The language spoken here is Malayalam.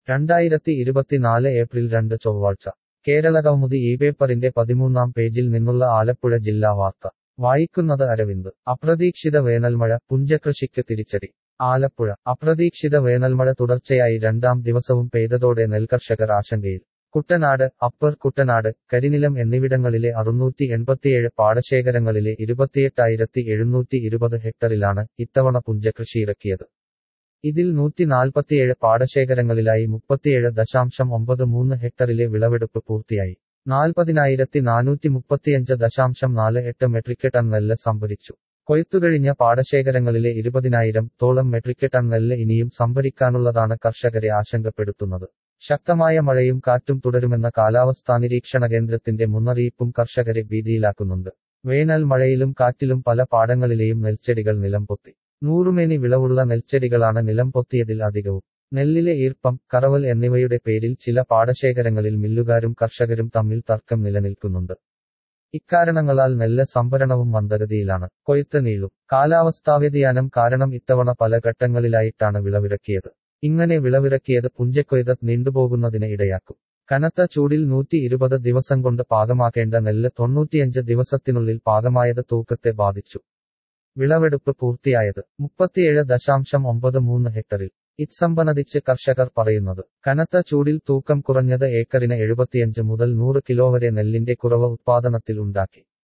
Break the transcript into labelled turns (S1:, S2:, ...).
S1: രണ്ടായിരത്തി ഇരുപത്തിനാല് ഏപ്രിൽ രണ്ട് ചൊവ്വാഴ്ച കേരളകൗമുദി ഈ പേപ്പറിന്റെ പതിമൂന്നാം പേജിൽ നിന്നുള്ള ആലപ്പുഴ ജില്ലാ വാർത്ത വായിക്കുന്നത് അരവിന്ദ് അപ്രതീക്ഷിത വേനൽമഴ പുഞ്ചകൃഷിക്ക് തിരിച്ചടി ആലപ്പുഴ അപ്രതീക്ഷിത വേനൽമഴ തുടർച്ചയായി രണ്ടാം ദിവസവും പെയ്തതോടെ നെൽകർഷകർ ആശങ്കയിൽ കുട്ടനാട് അപ്പർ കുട്ടനാട് കരിനിലം എന്നിവിടങ്ങളിലെ അറുന്നൂറ്റി എൺപത്തിയേഴ് പാടശേഖരങ്ങളിലെ ഇരുപത്തിയെട്ടായിരത്തി എഴുന്നൂറ്റി ഇരുപത് ഹെക്ടറിലാണ് ഇത്തവണ പുഞ്ചകൃഷി ഇറക്കിയത് ഇതിൽ നൂറ്റി നാൽപ്പത്തിയേഴ് പാടശേഖരങ്ങളിലായി മുപ്പത്തിയേഴ് ദശാംശം ഒമ്പത് മൂന്ന് ഹെക്ടറിലെ വിളവെടുപ്പ് പൂർത്തിയായി നാൽപ്പതിനായിരത്തി നാനൂറ്റി മുപ്പത്തിയഞ്ച് ദശാംശം നാല് എട്ട് മെട്രിക് ടൺ നെല്ല് സംഭരിച്ചു കൊയ്ത്തുകഴിഞ്ഞ പാടശേഖരങ്ങളിലെ ഇരുപതിനായിരം തോളം മെട്രിക് ടൺ നെല്ല് ഇനിയും സംഭരിക്കാനുള്ളതാണ് കർഷകരെ ആശങ്കപ്പെടുത്തുന്നത് ശക്തമായ മഴയും കാറ്റും തുടരുമെന്ന കാലാവസ്ഥാ നിരീക്ഷണ കേന്ദ്രത്തിന്റെ മുന്നറിയിപ്പും കർഷകരെ ഭീതിയിലാക്കുന്നുണ്ട് വേനൽ മഴയിലും കാറ്റിലും പല പാടങ്ങളിലെയും നെൽച്ചെടികൾ നിലംപൊത്തി നൂറുമേനി വിളവുള്ള നെൽച്ചെടികളാണ് നിലംപൊത്തിയതിൽ അധികവും നെല്ലിലെ ഈർപ്പം കറവൽ എന്നിവയുടെ പേരിൽ ചില പാടശേഖരങ്ങളിൽ മില്ലുകാരും കർഷകരും തമ്മിൽ തർക്കം നിലനിൽക്കുന്നുണ്ട് ഇക്കാരണങ്ങളാൽ നെല്ല് സംഭരണവും മന്ദഗതിയിലാണ് കൊയ്ത്ത് നീളും കാലാവസ്ഥാവ്യതിയാനം കാരണം ഇത്തവണ പല ഘട്ടങ്ങളിലായിട്ടാണ് വിളവിറക്കിയത് ഇങ്ങനെ വിളവിറക്കിയത് പുഞ്ചക്കൊയ്ത നീണ്ടുപോകുന്നതിന് ഇടയാക്കും കനത്ത ചൂടിൽ നൂറ്റി ഇരുപത് ദിവസം കൊണ്ട് പാകമാക്കേണ്ട നെല്ല് തൊണ്ണൂറ്റിയഞ്ച് ദിവസത്തിനുള്ളിൽ പാകമായത് തൂക്കത്തെ ബാധിച്ചു വിളവെടുപ്പ് പൂർത്തിയായത് മുപ്പത്തിയേഴ് ദശാംശം ഒമ്പത് മൂന്ന് ഹെക്ടറിൽ ഇത്സംബന്ധിച്ച് കർഷകർ പറയുന്നത് കനത്ത ചൂടിൽ തൂക്കം കുറഞ്ഞത് ഏക്കറിന് എഴുപത്തിയഞ്ച് മുതൽ നൂറ് കിലോ വരെ നെല്ലിന്റെ കുറവ് ഉത്പാദനത്തിൽ ഉണ്ടാക്കി